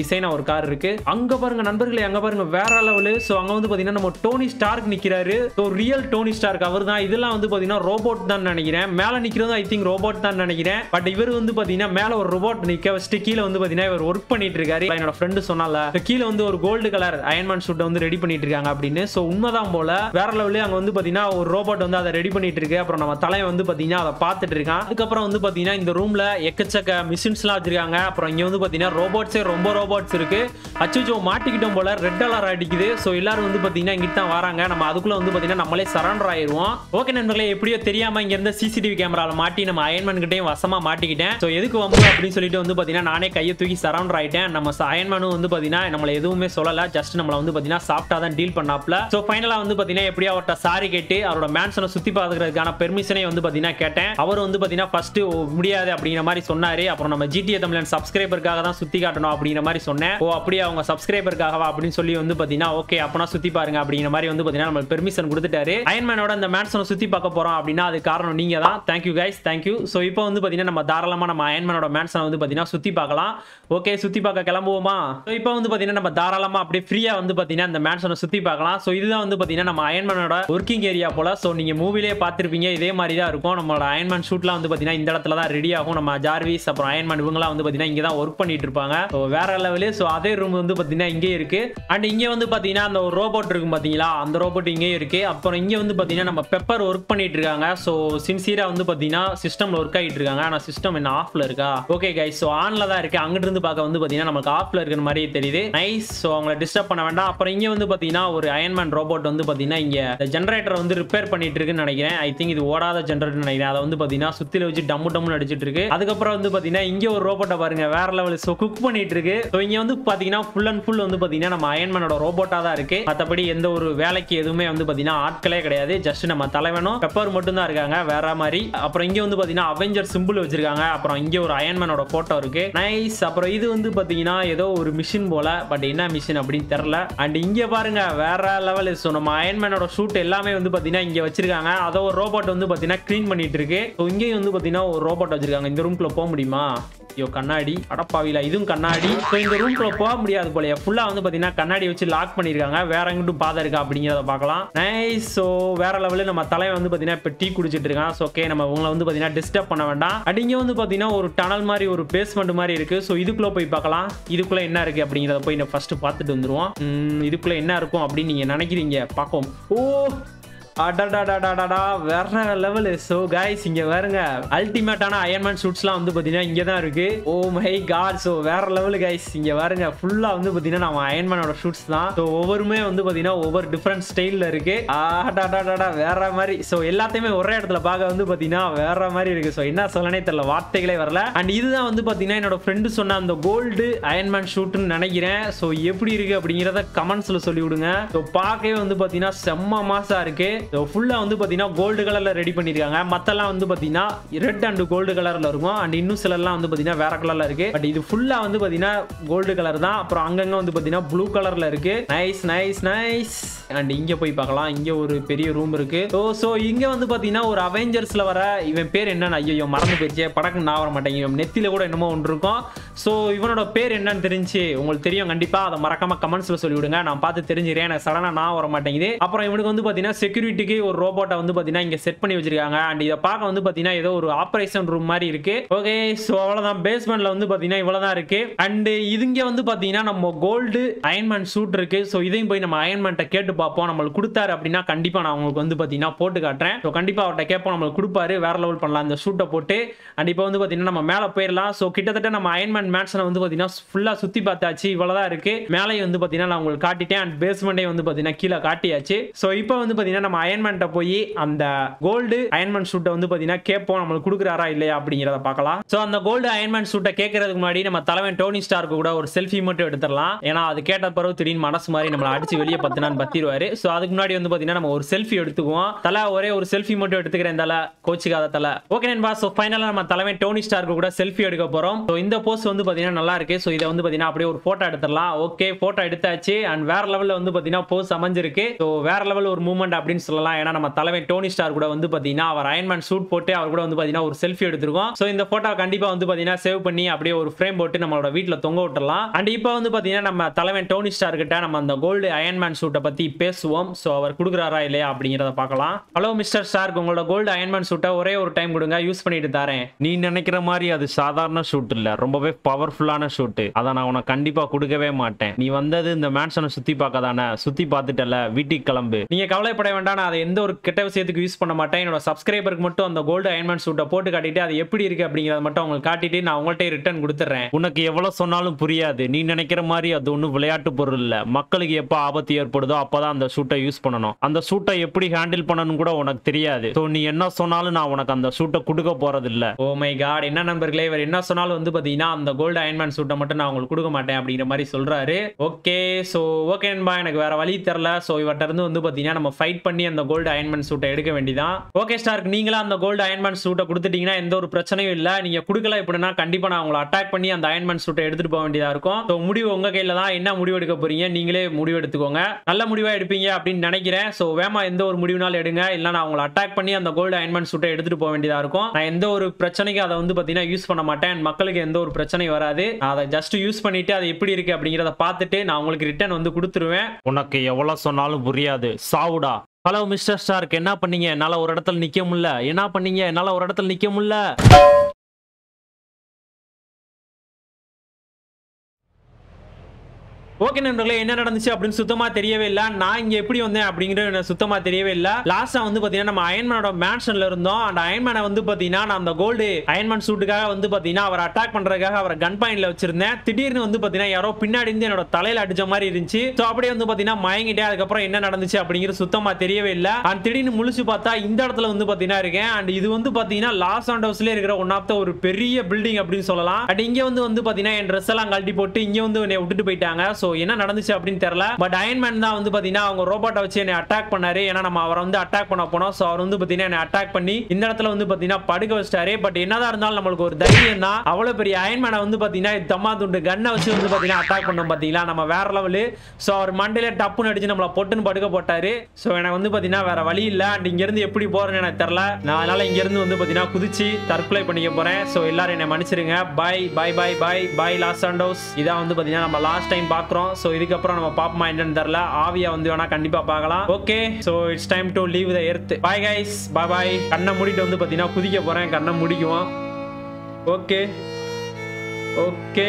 டிசைனா ஒரு கார் இருக்கு அங்க பாருங்க நண்பர்களே அங்க பாருங்க வேற லெவலு ஸோ அங்க வந்து பாத்தீங்கன்னா நம்ம டோனி ஸ்டார்க் நிக்கிறாரு ஸோ ரியல் டோனி ஸ்டார்க் அவர் தான் இதெல்லாம் வந்து பாத்தீங்கன்னா ரோபோட் தான் நினைக்கிறேன் மேல நிக்கிறது ஐ திங்க் ரோபோட் தான் நினைக்கிறேன் பட் இவர் வந்து பாத்தீங்கன்னா மேல ஒரு ரோபோட் நிக்க வச்சுட்டு கீழே வந்து பாத்தீங்கன்னா இவர் ஒர்க் பண்ணிட்டு இருக்காரு என்னோட ஃப்ரெண்டு சொன்னால கீழே வந்து ஒரு கோல்டு கலர் அயன்மேன் ஷூட்டை வந்து ரெடி பண்ணிட்டு இருக்காங்க அப்படின்னு ஸோ உண்மைதான் போல வேற லெவலு அங்க வந்து பாத்தீங்கன்னா ஒரு ரோபோட் வந்து அதை ரெடி பண்ணிட்டு இருக்கு அப்புறம் நம்ம தலைவன் வந்து பாத்தீங்கன்னா அதை பார்த்துட்டு இருக்கான் அதுக்கப்புறம் வந்து பாத்தீங்கன்னா இந்த ரூம்ல எக்கச்சக்க மிஷின்ஸ்லாம் வச்சிருக்காங்க அப்புறம் இங்க வந்து பாத்தீங்கன்னா ரோபோட்ஸே ரொம்ப ரோபோட்ஸ் இருக்கு அச்சோ மாட்டிக்கிட்டோம் போல ரெட் அலர் அடிக்குது ஸோ எல்லாரும் வந்து பாத்தீங்கன்னா இங்கிட்ட தான் வராங்க நம்ம அதுக்குள்ள வந்து பாத்தீங்கன்னா நம்மளே சரண்டர் ஆயிருவோம் ஓகே நண்பர்களே எப்படியோ தெரியாம இங்க இருந்த சிசிடிவி கேமரால மாட்டி நம்ம அயன்மேன் கிட்டயும் வசமா மாட்டிக்கிட்டேன் ஸோ எதுக்கு வம்பு அப்படின்னு சொல்லிட்டு வந்து பாத்தீங்கன்னா நானே கையை தூக்கி சரண்டர் ஆயிட்டேன் நம்ம அயன்மேனும் வந்து பாத்தீங்கன்னா நம்மள எதுவுமே சொல்லல ஜஸ்ட் நம்மள வந்து பாத்தீங்கன்னா சாஃப்டா தான் டீல் பண்ணாப்ல ஸோ ஃபைனலா வந்து பாத்தீங்கன்னா எப்படியோ அவர்கிட்ட சாரி கேட்டு அவரோட மேன்சனை சுத்தி பார்க்கறதுக்கான பெர்மிஷனே வந்து பாத்தீங்கன்னா கேட்டேன் அவர் வந்து பாத்தீங்கன்னா ஃபர்ஸ்ட் முடியாது அப்படிங்கிற மாதிரி சொன்னாரு அப்புறம் நம்ம ஜிடிஏ தமிழன் சப்ஸ்கிரைபருக்காக தான் சுத்தி காட்டணும் அப்படிங்கிற மாதிரி சொன்னேன் ஓ அப்படியே அவங்க சப்ஸ்கிரைபருக்காகவா அப்படின்னு சொல்லி வந்து பாத்தீங்கன்னா ஓகே அப்பனா சுத்தி பாருங்க அப்படிங்கிற மாதிரி வந்து பாத்தீங்கன்னா நம்ம பெர்மிஷன் கொடுத்துட்டாரு அயன்மேனோட அந்த மேன்சனை சுத்தி பார்க்க போறோம் அப்படின்னா அது காரணம் நீங்க தான் தேங்க்யூ கைஸ் தேங்க்யூ ஸோ இப்போ வந்து பாத்தீங்கன்னா நம்ம தாராளமா நம்ம அயன்மேனோட மேன்சனை வந்து பாத்தீங்கன்னா சுத்தி பார்க்கலாம் ஓகே சுத்தி பார்க்க கிளம்புவோமா ஸோ இப்போ வந்து பாத்தீங்கன்னா நம்ம தாராளமா அப்படியே ஃப்ரீயா வந்து பாத்தீங்கன்னா இந்த மேன்சனை சுத்தி பார்க்கலாம் ஸோ இதுதான் வந்து பாத்தீங்கன்னா நம்ம அயன்மேனோட ஒர்க்கிங் ஏரியா போல ஸோ நீங்க மூவிலே பார்த்திருப்பீங்க இதே மாதிரி தான் இருக்கும் நம்மளோட அயன்மேன் ஷூட்லாம் வந்து பாத்தீங்கன்னா இந்த இடத்துல தான் ரெடி ஆகும் நம்ம ஜார்விஸ் அப்புறம் அயன்மேன் இவங்கலாம் வந்து பாத்தீங்கன்னா இங்க தான் ஒர்க் பண்ணிட்டு இருப்பாங்க ஸோ வேற லெவலு ஸோ அதே ரூம் வந்து பாத்தீங்கன்னா இங்கே இருக்கு அண்ட் இங்க வந்து பாத்தீங்கன்னா அந்த ஒரு ரோபோட் இருக்கும் பாத்தீங்களா அந்த ரோபோட் இங்கே இருக்கு அப்புறம் இங்க வந்து பாத்தீங்கன்னா நம்ம பெப்பர் ஒர்க் பண்ணிட்டு இருக்காங்க ஸோ சின்சியரா வந்து பாத்தீங்கன்னா சிஸ்டம்ல ஒர்க் ஆகிட்டு இருக்காங்க ஆனா சிஸ்டம் என்ன ஆஃப்ல இருக்கா ஓகே கைஸ் ஸோ ஆன்ல தான் இருக்கு அங்கிட்டு இருந்து பார்க்க வந்து பாத்தீங்கன்னா நமக்கு ஆஃப்ல இருக்கிற மாதிரி தெரியுது நைஸ் ஸோ அவங்கள டிஸ்டர்ப் பண்ண வேண்டாம் அப்புறம் இங்க வந்து பாத்தீங்கன்னா ஒரு அயன்மேன் ரோபோட் வந்து பாத்தீங்கன்னா இங்க ஜென்ரேட்டர் வந்து ரிப்பேர் பண்ணிட்டு இருக்குன்னு நினைக்கிறேன் ஐ திங்க் இது ஓடாத ஜென்ரேட்டர் நினைக்கிறேன் அதை வந்து பாத்தீங்கன்னா சுத்தில வச்சு டம்மு டம்னு அடிச்சிட்டு இருக்கு அதுக்கப்புறம் வந்து பாத்தீங்கன்னா இங்க ஒரு ரோபோட்டை பாருங்க வேற லெவல் ஸோ குக் பண்ணிட்டு இருக்கு ஸோ இங்க வந்து பாத்தீங்கன்னா ஃபுல் அண்ட் ஃபுல் வந்து பாத்தீங்கன்னா நம்ம அயன்மேனோட ரோபோட்டா தான் இருக்கு மற்றபடி எந்த ஒரு வேலைக்கு எதுவுமே வந்து பாத்தீங்கன்னா ஆட்களே கிடையாது ஜஸ்ட் நம்ம தலைவனும் பெப்பர் மட்டும் தான் இருக்காங்க வேற மாதிரி அப்புறம் இங்க வந்து பாத்தீங்கன்னா அவெஞ்சர் சிம்பிள் வச்சிருக்காங்க அப்புறம் இங்க ஒரு அயன்மேனோட போட்டோ இருக்கு நைஸ் அப்புறம் இது வந்து பாத்தீங்கன்னா ஏதோ ஒரு மிஷின் போல பட் என்ன மிஷின் அப்படின்னு தெரியல அண்ட் இங்க பாருங்க வேற லெவல் ஸோ நம்ம அயன்மேனோட ஷூட் எல்லாமே வந்து பாத்தீங்கன்னா இங்க வச்சிருக்காங்க அதை ஒரு ரோபோட் வந்து பாத்தீங்கன்னா க்ளீன் பண்ணிட்டு இருக்கு ஸோ இங்கேயும் வந்து பாத்தீங்கன்னா ஒரு ரோபோட் வச்சிருக்காங்க இந்த ரூம்குள்ள போக முடியுமா ஐயோ கண்ணாடி அடப்பாவில இதுவும் கண்ணாடி ஸோ இந்த ரூம்குள்ள போக முடியாது போலயே ஃபுல்லா வந்து பாத்தீங்கன்னா கண்ணாடி வச்சு லாக் பண்ணிருக்காங்க வேற எங்கிட்டும் பாதை இருக்கா அப்படிங்கிறத பார்க்கலாம் நைஸ் ஸோ வேற லெவலில் நம்ம தலைவன் வந்து பாத்தீங்கன்னா இப்போ டீ குடிச்சிட்டு இருக்கான் ஸோ ஓகே நம்ம உங்களை வந்து பாத்தீங்கன்னா டிஸ்டர்ப் பண்ண வேண்டாம் அண்ட் இங்க வந்து பாத்தீங்கன்னா ஒரு டனல் மாதிரி ஒரு பேஸ்மெண்ட் மாதிரி இருக்கு ஸோ இதுக்குள்ள போய் பார்க்கலாம் இதுக்குள்ள என்ன இருக்கு அப்படிங்கிறத போய் நான் ஃபர்ஸ்ட் பார்த்துட்டு வந்துருவோம் உம், இதுக்குள்ள என்ன இருக்கும் அப்படின்னு நீங்க நினைக்கிறீங்க பார்ப்போம் ஓ அடடடடடடா வேற லெவல் ஸோ கைஸ் இங்க பாருங்க அல்டிமேட்டான அயன்மேன் ஷூட்ஸ்லாம் வந்து பாத்தீங்கன்னா இங்க தான் இருக்கு ஓ மை காட் ஸோ வேற லெவல் கைஸ் இங்க பாருங்க ஃபுல்லா வந்து பாத்தீங்கன்னா நம்ம அயன்மேனோட ஷூட்ஸ் தான் ஸோ ஒவ்வொருமே வந்து பாத்தீங்கன்னா ஒவ்வொரு டிஃப்ரெண்ட் ஸ்டைல்ல இருக்கு ஆடாடாடாடா வேற மாதிரி ஸோ எல்லாத்தையுமே ஒரே இடத்துல பார்க்க வந்து பாத்தீங்கன்னா வேற மாதிரி இருக்கு ஸோ என்ன சொல்லனே தெரியல வார்த்தைகளே வரல அண்ட் இதுதான் வந்து பாத்தீங்கன்னா என்னோட ஃப்ரெண்டு சொன்ன அந்த கோல்டு அயன்மேன் ஷூட்னு நினைக்கிறேன் ஸோ எப்படி இருக்கு அப்படிங்கிறத கமெண்ட்ஸ்ல சொல்லி விடுங்க ஸோ பார்க்கவே வந்து பாத்தீங்கன்னா செம்ம மாசா இருக்கு ஃபுல்லா வந்து பாத்தீங்கன்னா கோல்டு கலர்ல ரெடி பண்ணிருக்காங்க மத்தெல்லாம் வந்து பாத்தீங்கன்னா ரெட் அண்ட் கோல்டு கலர்ல இருக்கும் அண்ட் இன்னும் சிலர்லாம் வந்து பாத்தீங்கன்னா வேற கலர்ல இருக்கு பட் இது ஃபுல்லா வந்து பாத்தீங்கன்னா கோல்டு கலர் தான் அப்புறம் அங்கங்க வந்து பாத்தீங்கன்னா ப்ளூ கலர்ல இருக்கு நைஸ் நைஸ் நைஸ் அண்ட் இங்க போய் பார்க்கலாம் இங்க ஒரு பெரிய ரூம் இருக்கு ஸோ ஸோ இங்க வந்து பாத்தீங்கன்னா ஒரு அவெஞ்சர்ஸ்ல வர இவன் பேர் என்னன்னு ஐயோ மறந்து போயிடுச்சு படக்கு நான் வர மாட்டேங்க இவன் நெத்தியில கூட என்னமோ ஒன்று இருக்கும் ஸோ இவனோட பேர் என்னன்னு தெரிஞ்சு உங்களுக்கு தெரியும் கண்டிப்பா அதை மறக்காம கமெண்ட்ஸ்ல சொல்லி விடுங்க நான் பார்த்து தெரிஞ்சிடறேன் எனக்கு சடனா நான் வர மாட்டேங்குது அப்புறம் இவனுக்கு வந்து பாத்தீங்கன்னா செக்யூரிட்டிக்கு ஒரு ரோபோட்டை வந்து பாத்தீங்கன்னா இங்க செட் பண்ணி வச்சிருக்காங்க அண்ட் இதை பார்க்க வந்து பாத்தீங்கன்னா ஏதோ ஒரு ஆபரேஷன் ரூம் மாதிரி இருக்கு ஓகே ஸோ அவ்வளவுதான் பேஸ்மெண்ட்ல வந்து பாத்தீங்கன்னா இவ்வளவுதான் இருக்கு அண்ட் இதுங்க வந்து பாத்தீங்கன்னா நம்ம கோல்டு அயன்மேன் சூட் இருக்கு ஸோ இதையும் போய் நம்ம அயன்மேன்ட்ட கேட்டு பார்ப்போம் நம்மளுக்கு கொடுத்தாரு அப்படின்னா கண்டிப்பா நான் உங்களுக்கு வந்து பாத்தீங்கன்னா போட்டு காட்டுறேன் ஸோ கண்டிப்பா அவர்கிட்ட கேட்போம் நம்மளுக்கு கொடுப்பாரு வேற லெவல் பண்ணலாம் இந்த ஷூட்டை போட்டு அண்ட் இப்போ வந்து பாத்தீங்கன்னா நம்ம மேல போயிடலாம் ஸோ கிட்டத்தட்ட நம்ம அயன்மேன் மேட்சனை வந்து பாத்தீங்கன்னா ஃபுல்லா சுத்தி பார்த்தாச்சு இவ்வளவுதான் இருக்கு மேலேயும் வந்து பாத்தீங்கன்னா நான் உங்களுக்கு காட்டிட்டேன் அண்ட் பேஸ்மெண்ட்டே வந்து பாத்தீங்கன்னா கீழே காட்டியாச்சு ஸோ இப்போ வந்து பாத்தீங்கன்னா நம்ம அயன்மேன்ட்ட போய் அந்த கோல்டு அயன்மேன் ஷூட்டை வந்து பாத்தீங்கன்னா கேட்போம் நம்மளுக்கு கொடுக்குறாரா இல்லையா அப்படிங்கிறத பார்க்கலாம் ஸோ அந்த கோல்டு அயன்மேன் ஷூட்டை கேட்கறதுக்கு முன்னாடி நம்ம தலைவன் டோனி ஸ்டாருக்கு கூட ஒரு செல்ஃபி மட்டும் எடுத்துடலாம் ஏன்னா அது கேட்ட பிறகு திடீர்னு மனசு மாதிரி நம்மளை அடிச்சு வெளியே பத்தினான்னு பத்திடுவாரு சொல்லிடுவாரு ஸோ அதுக்கு முன்னாடி வந்து பார்த்தீங்கன்னா நம்ம ஒரு செல்ஃபி எடுத்துக்குவோம் தலை ஒரே ஒரு செல்ஃபி மட்டும் எடுத்துக்கிறேன் தலை கோச்சிக்காத தலை ஓகே நண்பா ஸோ ஃபைனலாக நம்ம தலைமை டோனி ஸ்டார்க்கு கூட செல்ஃபி எடுக்க போகிறோம் ஸோ இந்த போஸ்ட் வந்து பார்த்தீங்கன்னா நல்லா இருக்கு ஸோ இதை வந்து பார்த்தீங்கன்னா அப்படியே ஒரு ஃபோட்டோ எடுத்துடலாம் ஓகே ஃபோட்டோ எடுத்தாச்சு அண்ட் வேற லெவலில் வந்து பார்த்தீங்கன்னா போஸ்ட் அமைஞ்சிருக்கு ஸோ வேற லெவல் ஒரு மூமெண்ட் அப்படின்னு சொல்லலாம் ஏன்னா நம்ம தலைமை டோனி ஸ்டார் கூட வந்து பார்த்தீங்கன்னா அவர் அயன்மேன் சூட் போட்டு அவர் கூட வந்து பார்த்தீங்கன்னா ஒரு செல்ஃபி எடுத்திருக்கோம் ஸோ இந்த ஃபோட்டோ கண்டிப்பாக வந்து பார்த்தீங்கன்னா சேவ் பண்ணி அப்படியே ஒரு ஃப்ரேம் போட்டு நம்மளோட வீட்டில் தொங்க விட்டுறலாம் அண்ட் இப்போ வந்து பார்த்தீங்கன்னா நம்ம தலைவன் டோனி ஸ்டார் கிட்ட நம்ம அந்த கோல்டு அயன்மேன் சூட்டை பற்றி பேசுவோம் ஸோ அவர் கொடுக்குறாரா இல்லையா அப்படிங்கிறத பார்க்கலாம் ஹலோ மிஸ்டர் ஸ்டார்க் உங்களோட கோல்டு அயன்மேன் சூட்டை ஒரே ஒரு டைம் கொடுங்க யூஸ் பண்ணிட்டு தரேன் நீ நினைக்கிற மாதிரி அது சாதாரண ஷூட் இல்ல ரொம்பவே பவர்ஃபுல்லான ஷூட் அதை நான் உனக்கு கண்டிப்பா கொடுக்கவே மாட்டேன் நீ வந்தது இந்த மேன்ஷனை சுத்தி பார்க்க தானே சுத்தி பார்த்துட்டல வீட்டுக்கு கிளம்பு நீங்க கவலைப்பட வேண்டாம் நான் அதை எந்த ஒரு கெட்ட விஷயத்துக்கு யூஸ் பண்ண மாட்டேன் என்னோட சப்ஸ்கிரைபருக்கு மட்டும் அந்த கோல்டு அயன்மேன் சூட்டை போட்டு காட்டிட்டு அது எப்படி இருக்கு அப்படிங்கிறத மட்டும் உங்களுக்கு காட்டிட்டு நான் உங்கள்கிட்ட ரிட்டர்ன் கொடுத்துட்றேன் உனக்கு எவ்வளவு சொன்னாலும் புரியாது நீ நினைக்கிற மாதிரி அது ஒன்றும் விளையாட்டு பொருள் இல்ல மக்களுக்கு எப்போ ஆபத்து ஏற்படுதோ அப்பதான் அந்த ஷூட்டை யூஸ் பண்ணணும் அந்த ஷூட்டை எப்படி ஹேண்டில் பண்ணணும் கூட உனக்கு தெரியாது ஸோ நீ என்ன சொன்னாலும் நான் உனக்கு அந்த ஷூட்டை கொடுக்க போறது இல்ல ஓ மை காட் என்ன நண்பர்களே இவர் என்ன சொன்னாலும் வந்து பாத்தீங்கன்னா அந்த கோல்டு அயன்மேன் சூட்டை மட்டும் நான் உங்களுக்கு கொடுக்க மாட்டேன் அப்படிங்கிற மாதிரி சொல்றாரு ஓகே ஸோ ஓகே நண்பா எனக்கு வேற வழி தெரில ஸோ இவர்கிட்ட இருந்து வந்து பாத்தீங்கன்னா நம்ம ஃபைட் பண்ணி அந்த கோல்டு அயன்மேன் சூட்டை எடுக்க வேண்டியதான் ஓகே ஸ்டார்க் நீங்களா அந்த கோல்டு அயன்மேன் சூட்டை கொடுத்துட்டீங்கன்னா எந்த ஒரு பிரச்சனையும் இல்லை நீங்க கொடுக்கல இப்படின்னா கண்டிப்பா நான் உங்களை அட்டாக் பண்ணி அந்த அயன்மேன் சூட்டை எடுத்துட்டு போக வேண்டியதா இருக்கும் ஸோ முடிவு உங்க கையில தான் என்ன முடிவு எடுக்க போறீங்க நீங்களே முடிவு எடுத்துக்கோங்க நல்ல முடிவா எடுப்பீங்க அப்படின்னு நினைக்கிறேன் ஸோ வேமா எந்த ஒரு முடிவுனாலும் எடுங்க இல்லை நான் உங்களை அட்டாக் பண்ணி அந்த கோல்டு அயன்மேன் சூட்டை எடுத்துட்டு போக வேண்டியதா இருக்கும் நான் எந்த ஒரு பிரச்சனைக்கும் அதை வந்து பாத்தீங்கன்னா யூஸ் பண்ண மாட்டேன் and மக்களுக்கு எந்த ஒரு பிரச்சனையும் வராது நான் அதை ஜஸ்ட் யூஸ் பண்ணிட்டு அது எப்படி இருக்கு அப்படிங்கிறத பார்த்துட்டு நான் உங்களுக்கு ரிட்டர்ன் வந்து கொடுத்துருவேன் உனக்கு எவ்வளவு சொன்னாலும் புரியாது சாவுடா ஹலோ மிஸ்டர் ஸ்டார்க் என்ன பண்ணீங்க என்னால ஒரு இடத்துல நிக்க முடியல என்ன பண்ணீங்க என்னால ஒரு இடத்துல நிக்க முடியல ஓகே நண்பர்களே என்ன நடந்துச்சு அப்படின்னு சுத்தமா தெரியவே இல்லை நான் இங்க எப்படி வந்தேன் அப்படிங்கிறது எனக்கு சுத்தமா தெரியவே இல்லை லாஸ்டா வந்து பாத்தீங்கன்னா நம்ம அயன்மேனோட மேன்ஷன்ல இருந்தோம் அந்த அயன்மேனை வந்து பாத்தீங்கன்னா நான் அந்த கோல்டு அயன்மேன் சூட்டுக்காக வந்து பாத்தீங்கன்னா அவர் அட்டாக் பண்றதுக்காக அவரை கன் பாயிண்ட்ல வச்சிருந்தேன் திடீர்னு வந்து பாத்தீங்கன்னா யாரோ பின்னாடி இருந்து என்னோட தலையில அடிச்ச மாதிரி இருந்துச்சு ஸோ அப்படியே வந்து பாத்தீங்கன்னா மயங்கிட்டேன் அதுக்கப்புறம் என்ன நடந்துச்சு அப்படிங்கிறது சுத்தமா தெரியவே இல்லை அண்ட் திடீர்னு முழிச்சு பார்த்தா இந்த இடத்துல வந்து பாத்தீங்கன்னா இருக்கேன் அண்ட் இது வந்து பாத்தீங்கன்னா லாஸ் அண்ட் ஹவுஸ்ல இருக்கிற ஒன் ஆஃப் த ஒரு பெரிய பில்டிங் அப்படின்னு சொல்லலாம் அண்ட் இங்க வந்து வந்து பாத்தீங்கன்னா என் ட்ரெஸ் எல்லாம் கழட்டி போட்டு இங்க வந்து என்னை விட்டுட்டு போயிட்டாங்க ஸோ என்ன நடந்துச்சு அப்படின்னு தெரியல பட் அயன்மேன் தான் வந்து பாத்தீங்கன்னா அவங்க ரோபோட்டை வச்சு என்னை அட்டாக் பண்ணாரு ஏன்னா நம்ம அவரை வந்து அட்டாக் பண்ண போனோம் ஸோ அவர் வந்து பாத்தீங்கன்னா என்னை அட்டாக் பண்ணி இந்த இடத்துல வந்து பாத்தீங்கன்னா படுக்க வச்சிட்டாரு பட் என்னதான் இருந்தாலும் நம்மளுக்கு ஒரு தைரியம் தான் அவ்வளவு பெரிய அயன்மேனை வந்து பாத்தீங்கன்னா இது தம்மா துண்டு கன்னை வச்சு வந்து பாத்தீங்கன்னா அட்டாக் பண்ணோம் பாத்தீங்களா நம்ம வேற லெவலு ஸோ அவர் மண்டையில டப்புன்னு அடிச்சு நம்மள பொட்டுன்னு படுக்க போட்டாரு ஸோ எனக்கு வந்து பாத்தீங்கன்னா வேற வழி இல்ல அண்ட் இங்க இருந்து எப்படி போறேன்னு எனக்கு தெரியல நான் அதனால இங்க இருந்து வந்து பாத்தீங்கன்னா குதிச்சு தற்கொலை பண்ணிக்க போறேன் ஸோ எல்லாரும் என்னை மன்னிச்சிருங்க bye bye bye bye bye Los Santos இதான் வந்து பாத்தீங்கன்னா நம்ம லாஸ்ட் டைம் பாக்குறோம் ஸோ இதுக்கப்புறம் நம்ம பாப்போமா என்னன்னு தெரியல ஆவியா வந்து வேணா கண்டிப்பா பார்க்கலாம் okay so it's time to leave the earth bye guys bye bye கண்ணை மூடிட்டு வந்து பாத்தீங்கன்னா குதிக்க போறேன் கண்ணை முடிக்குவோம் ஓகே ஓகே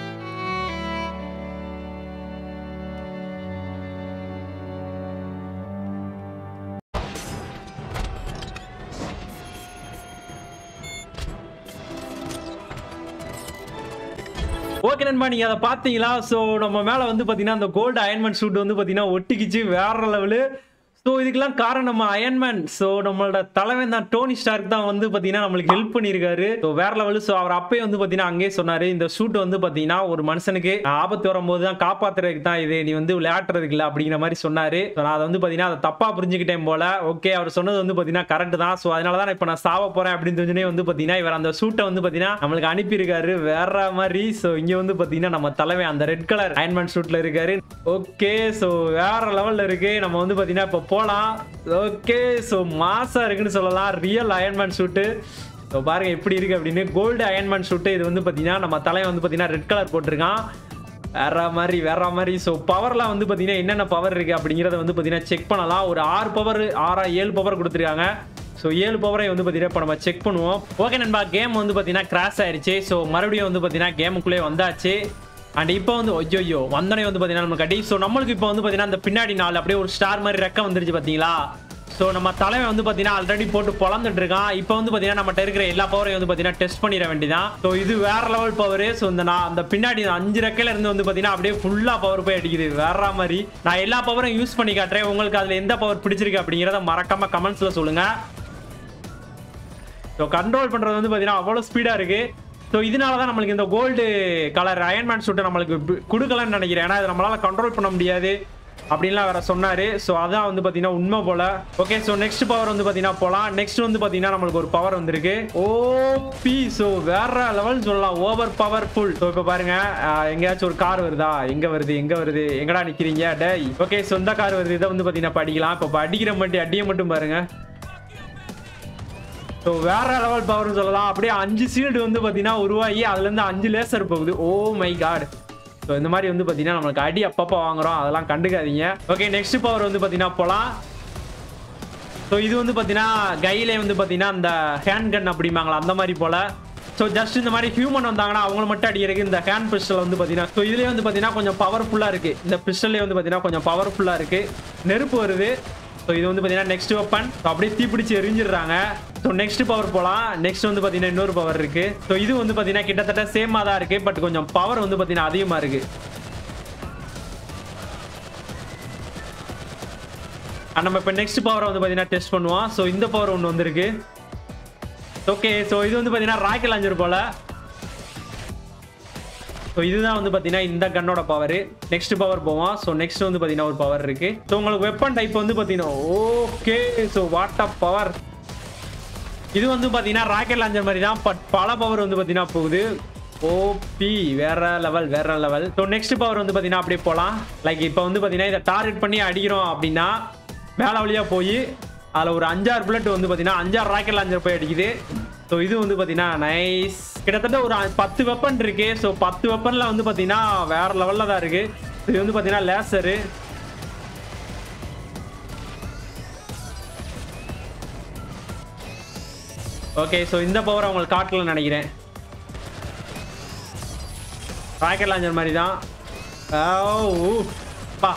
ஓகே நண்பா நீங்க அதை பாத்தீங்களா ஸோ நம்ம மேல வந்து பாத்தீங்கன்னா அந்த கோல்டு அயன்மேன் ஷூட் வந்து பாத்தீங்கன்னா ஒட்டிக்கிச்சு வேற லெவலு ஸோ இதுக்கெல்லாம் காரணம் நம்ம அயன்மேன் ஸோ நம்மளோட தலைவன் தான் டோனி ஸ்டார்க் தான் வந்து பார்த்தீங்கன்னா நம்மளுக்கு ஹெல்ப் பண்ணியிருக்காரு ஸோ வேற லெவலு ஸோ அவர் அப்பயே வந்து பார்த்தீங்கன்னா அங்கேயே சொன்னாரு இந்த ஷூட் வந்து பார்த்தீங்கன்னா ஒரு மனுஷனுக்கு ஆபத்து வரும்போது தான் காப்பாத்துறதுக்கு தான் இது நீ வந்து விளையாட்டுறதுக்கு இல்லை அப்படிங்கிற மாதிரி சொன்னாரு So, நான் அதை வந்து பார்த்தீங்கன்னா அதை தப்பா புரிஞ்சுக்கிட்டேன் போல ஓகே அவர் சொன்னது வந்து பார்த்தீங்கன்னா கரெக்ட் தான் ஸோ அதனால தான் இப்போ நான் சாவ போறேன் அப்படின்னு தெரிஞ்சுனே வந்து பார்த்தீங்கன்னா இவர் அந்த ஷூட்டை வந்து பார்த்தீங்கன்னா நம்மளுக்கு அனுப்பியிருக்காரு வேற மாதிரி ஸோ இங்கே வந்து பார்த்தீங்கன்னா நம்ம தலைவன் அந்த ரெட் கலர் அயன்மேன் ஷூட்ல இருக்காரு ஓகே ஸோ வேற லெவல்ல இருக்கு நம்ம வந்து பார்த்தீங்கன்னா இப்போ போகலாம் ஓகே ஸோ மாசா இருக்குன்னு சொல்லலாம் ரியல் அயன்மேன் ஷூட்டு ஸோ பாருங்க எப்படி இருக்கு அப்படின்னு கோல்டு அயன்மேன் ஷூட்டு இது வந்து பார்த்தீங்கன்னா நம்ம தலைவன் வந்து பார்த்தீங்கன்னா ரெட் கலர் போட்டிருக்கான் வேற மாதிரி வேற மாதிரி ஸோ பவர்லாம் வந்து பார்த்தீங்கன்னா என்னென்ன பவர் இருக்கு அப்படிங்கிறத வந்து பார்த்தீங்கன்னா செக் பண்ணலாம் ஒரு ஆறு பவர் ஆறா ஏழு பவர் கொடுத்துருக்காங்க ஸோ ஏழு பவரை வந்து பார்த்தீங்கன்னா இப்போ நம்ம செக் பண்ணுவோம் ஓகே நண்பா கேம் வந்து பார்த்தீங்கன்னா கிராஷ் ஆயிருச்சு ஸோ மறுபடியும் வந்து பார்த்தீங்கன்னா கேமுக்குள்ளே வந்தாச்சு அண்ட் இப்போ வந்து ஐயோ வந்தனே வந்து பார்த்தீங்கன்னா நம்ம கட்டி ஸோ நம்மளுக்கு இப்போ வந்து பார்த்தீங்கன்னா அந்த பின்னாடி நாள் அப்படியே ஒரு ஸ்டார் மாதிரி ரெக்க வந்துருச்சு பார்த்தீங்களா ஸோ நம்ம தலைவன் வந்து பார்த்தீங்கன்னா ஆல்ரெடி போட்டு பொழந்துட்டு இருக்கான் இப்போ வந்து பார்த்தீங்கன்னா நம்மகிட்ட இருக்கிற எல்லா பவரையும் வந்து பார்த்தீங்கன்னா டெஸ்ட் பண்ணிட வேண்டியதான் ஸோ இது வேற லெவல் பவர் ஸோ இந்த நான் அந்த பின்னாடி அஞ்சு ரெக்கையில இருந்து வந்து பார்த்தீங்கன்னா அப்படியே ஃபுல்லாக பவர் போய் அடிக்குது வேற மாதிரி நான் எல்லா பவரும் யூஸ் பண்ணி காட்டுறேன் உங்களுக்கு அதில் எந்த பவர் பிடிச்சிருக்கு அப்படிங்கிறத மறக்காம கமெண்ட்ஸில் சொல்லுங்க ஸோ கண்ட்ரோல் பண்ணுறது வந்து பார்த்தீங்கன்னா அவ்வளோ ஸ்பீடாக இருக்கு ஸோ இதனால தான் நம்மளுக்கு இந்த கோல்டு கலர் அயன்மேன் ஷூட்டை நம்மளுக்கு பி- கொடுக்கலன்னு நினைக்கிறேன் ஏன்னா இதை நம்மளால கண்ட்ரோல் பண்ண முடியாது அப்படின்லாம் வேற சொன்னாரு ஸோ அதான் வந்து பார்த்தீங்கன்னா உண்மை போல ஓகே ஸோ நெக்ஸ்ட் பவர் வந்து பார்த்தீங்கன்னா போகலாம் நெக்ஸ்ட் வந்து பார்த்தீங்கன்னா நம்மளுக்கு ஒரு பவர் வந்திருக்கு ஓ பி ஸோ வேற லெவல் சொல்லலாம் ஓவர் பவர்ஃபுல் ஸோ இப்போ பாருங்க ஆஹ், எங்கேயாச்சும் ஒரு கார் வருதா எங்க வருது எங்க வருது எங்கடா நிக்கிறீங்க டேய் ஓகே ஸோ இந்த கார் வருது இதை வந்து பார்த்தீங்கன்னா இப்ப அடிக்கலாம் இப்போ அடிக்கிற மட்டும் அடியை மட்டும் பாருங்க ஸோ வேற லெவல் பவர்னு சொல்லலாம் அப்படியே அஞ்சு சீல்டு வந்து பார்த்தீங்கன்னா உருவாகி அதுலேருந்து அஞ்சு லேசர் போகுது ஓ மை காட் ஸோ இந்த மாதிரி வந்து பார்த்தீங்கன்னா நம்மளுக்கு அடி அப்பப்போ வாங்குறோம் அதெல்லாம் கண்டுக்காதீங்க ஓகே நெக்ஸ்ட் பவர் வந்து பார்த்தீங்கன்னா போகலாம் ஸோ இது வந்து பார்த்தீங்கன்னா கையிலே வந்து பார்த்தீங்கன்னா அந்த ஹேண்ட் கன் அப்படிம்பாங்களா அந்த மாதிரி போல ஸோ ஜஸ்ட் இந்த மாதிரி ஹியூமன் வந்தாங்கன்னா அவங்கள மட்டும் அடிக்கிறதுக்கு இந்த ஹேண்ட் பிஸ்டல் வந்து பார்த்தீங்கன்னா ஸோ இதுலேயே வந்து பார்த்தீங்கன்னா கொஞ்சம் பவர்ஃபுல்லாக இருக்குது இந்த பிஸ்டல்லே வந்து பார்த்தீங்கன்னா கொஞ்சம் பவர்ஃபுல்லாக இருக்குது நெருப்பு வருது ஸோ இது வந்து பார்த்தீங்கன்னா நெக்ஸ்ட் வெப்பன் ஸோ அப்படியே தீப்பிடிச்சு எரிஞ்சிடுறாங்க ஸோ நெக்ஸ்ட் பவர் போகலாம் நெக்ஸ்ட் வந்து பார்த்தீங்கன்னா இன்னொரு பவர் இருக்கு ஸோ இது வந்து பார்த்தீங்கன்னா கிட்டத்தட்ட சேமாக தான் இருக்கு பட் கொஞ்சம் பவர் வந்து பார்த்தீங்கன்னா அதிகமாக இருக்கு அண்ட் நம்ம இப்போ நெக்ஸ்ட் பவரை வந்து பார்த்தீங்கன்னா டெஸ்ட் பண்ணுவோம் ஸோ இந்த பவர் ஒன்று வந்திருக்கு ஓகே ஸோ இது வந்து பார்த்தீங்கன்னா ராக்கெட் லாஞ்சர் போல ஸோ இதுதான் வந்து பார்த்தீங்கன்னா இந்த கன்னோட பவர் நெக்ஸ்ட் பவர் போவோம் ஸோ நெக்ஸ்ட் வந்து பார்த்தீங்கன்னா ஒரு பவர் இருக்கு ஸோ உங்களுக்கு வெப்பன் டைப் வந்து பார்த்தீங்கன்னா okay so what up power இது வந்து பார்த்தீங்கன்னா ராக்கெட் லாஞ்சர் மாதிரி தான் பட் பல பவர் வந்து பார்த்தீங்கன்னா போகுது ஓபி வேற லெவல் வேற லெவல் ஸோ நெக்ஸ்ட் பவர் வந்து பார்த்தீங்கன்னா அப்படியே போகலாம் லைக் இப்போ வந்து பார்த்தீங்கன்னா இதை டார்கெட் பண்ணி அடிக்கிறோம் அப்படின்னா மேலே வழியாக போய் அதில் ஒரு அஞ்சாறு புல்லட் வந்து பார்த்தீங்கன்னா அஞ்சாறு ராக்கெட் லாஞ்சர் போய் அடிக்குது ஸோ இது வந்து பார்த்தீங்கன்னா நைஸ் கிட்டத்தட்ட ஒரு அ- பத்து வெப்பன் இருக்கு ஸோ பத்து வெப்பனில் வந்து பார்த்தீங்கன்னா வேற லெவலில் தான் இருக்கு இது வந்து பார்த்தீங்கன்னா லேசரு ஓகே ஸோ இந்த பவர் அவங்களுக்கு காட்டல நினைக்கிறேன் ராக்கெட் லாஞ்சர் மாதிரி தான் பா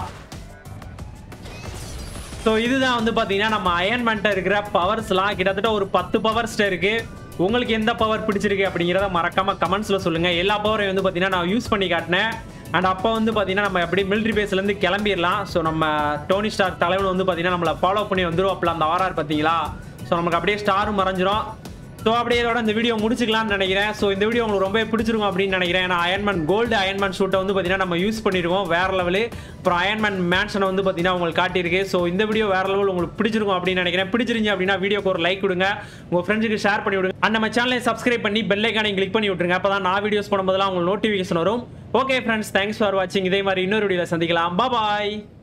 ஸோ இதுதான் வந்து பார்த்தீங்கன்னா நம்ம அயன்மெண்ட்டை இருக்கிற பவர்ஸ்லாம் கிட்டத்தட்ட ஒரு பத்து பவர்ஸ்ட்ட இருக்கு உங்களுக்கு எந்த பவர் பிடிச்சிருக்கு அப்படிங்கிறத மறக்காம கமெண்ட்ஸ்ல சொல்லுங்க எல்லா பவரையும் வந்து பார்த்தீங்கன்னா நான் யூஸ் பண்ணி காட்டினேன் அண்ட் அப்போ வந்து பார்த்தீங்கன்னா நம்ம எப்படி மிலிட்ரி பேஸ்லேருந்து கிளம்பிடலாம் ஸோ நம்ம டோனி ஸ்டார் தலைவன் வந்து பார்த்தீங்கன்னா நம்மளை ஃபாலோ பண்ணி வந்துருவாப்ல அந்த ஆர்ஆர் பார்த்தீங்களா ஸோ நமக்கு அப்படியே ஸ்டாரும் மறைஞ்சிரும் ஸோ அப்படியே இதோட இந்த வீடியோ முடிச்சுக்கலாம்னு நினைக்கிறேன் ஸோ இந்த வீடியோ உங்களுக்கு ரொம்ப பிடிச்சிருக்கும் அப்படின்னு நினைக்கிறேன் ஏன்னா அயன்மேன் கோல்டு அயன்மேன் ஷூட்டை வந்து பார்த்தீங்கன்னா நம்ம யூஸ் பண்ணிருக்கோம் வேற லெவலு அப்புறம் அயன்மேன் மேன்ஷனை வந்து பார்த்தீங்கன்னா உங்களுக்கு காட்டியிருக்கு ஸோ இந்த வீடியோ வேற லெவல் உங்களுக்கு பிடிச்சிருக்கும் அப்படின்னு நினைக்கிறேன் பிடிச்சிருந்துச்சு அப்படின்னா வீடியோக்கு ஒரு லைக் கொடுங்க உங்க ஃப்ரெண்ட்ஸுக்கு ஷேர் பண்ணி விடுங்க அண்ட் நம்ம சேனலை சப்ஸ்கிரைப் பண்ணி பெல் ஐக்கானை கிளிக் பண்ணி விட்டுருங்க அப்போ தான் நான் வீடியோஸ் போடும்போதெல்லாம் உங்களுக்கு நோட்டிஃபிகேஷன் வரும் ஓகே ஃப்ரெண்ட்ஸ் தேங்க்ஸ் ஃபார் வாட்சிங் இதே மாதிரி இன்னொரு வீடியோவில் சந்திக்கலாம் பாய்